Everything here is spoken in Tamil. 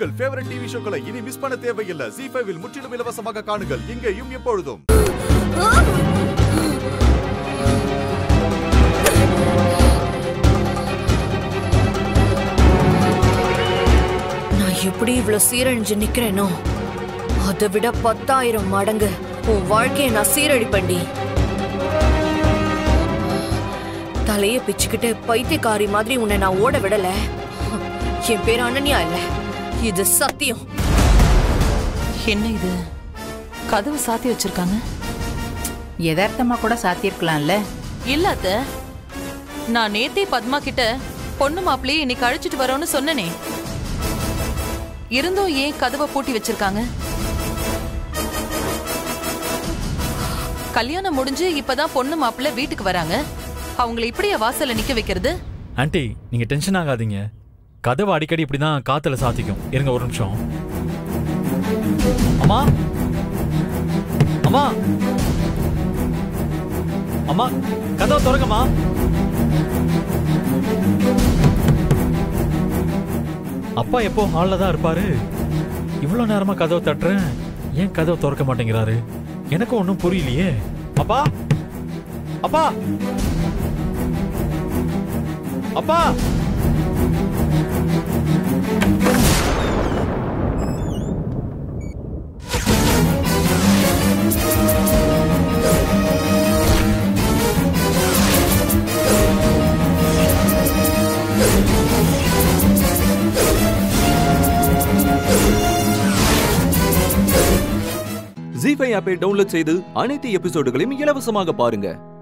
உங்கள் ஃபேவரட் டிவி ஷோக்களை இனி மிஸ் பண்ண தேவையில்லை ஜி ஃபைவில் முற்றிலும் இலவசமாக காணுங்கள் இங்கேயும் எப்பொழுதும் நான் எப்படி இவ்ளோ சீரழிஞ்சு நிக்கிறேனோ அதை விட பத்தாயிரம் மடங்கு உன் வாழ்க்கையை நான் சீரழிப்பண்டி தலைய பிச்சுக்கிட்டு பைத்தியக்காரி மாதிரி உன்னை நான் ஓட விடல என் பேர் அனன்யா இல்ல இது சத்தியம் என்ன இது கதவு சாத்தி வச்சிருக்காங்க யதார்த்தமா கூட சாத்தியிருக்கலாம்ல இல்ல அத்த நான் நேத்தே பத்மா கிட்ட பொண்ணு மாப்பிள்ளையே இன்னைக்கு அழைச்சிட்டு வரோன்னு சொன்னனே இருந்தும் ஏன் கதவை பூட்டி வச்சிருக்காங்க கல்யாணம் முடிஞ்சு இப்பதான் பொண்ணு மாப்பிள்ளை வீட்டுக்கு வராங்க அவங்கள இப்படியா வாசல்ல நிக்க வைக்கிறது ஆண்டி நீங்க டென்ஷன் ஆகாதீங்க கதவு அடிக்கடி இப்படிதான் காத்துல சாத்திக்கும் இருங்க ஒரு நிமிஷம் அம்மா அம்மா அம்மா கதவை திறங்கம்மா அப்பா எப்போ ஹாலில் தான் இருப்பாரு இவ்வளோ நேரமா கதவை தட்டுறேன் ஏன் கதவை திறக்க மாட்டேங்கிறாரு எனக்கும் ஒன்றும் புரியலையே அப்பா அப்பா அப்பா ஜி ஃபைவ் ஆப்பை டவுன்லோட் செய்து அனைத்து எபிசோடுகளையும் இலவசமாக பாருங்க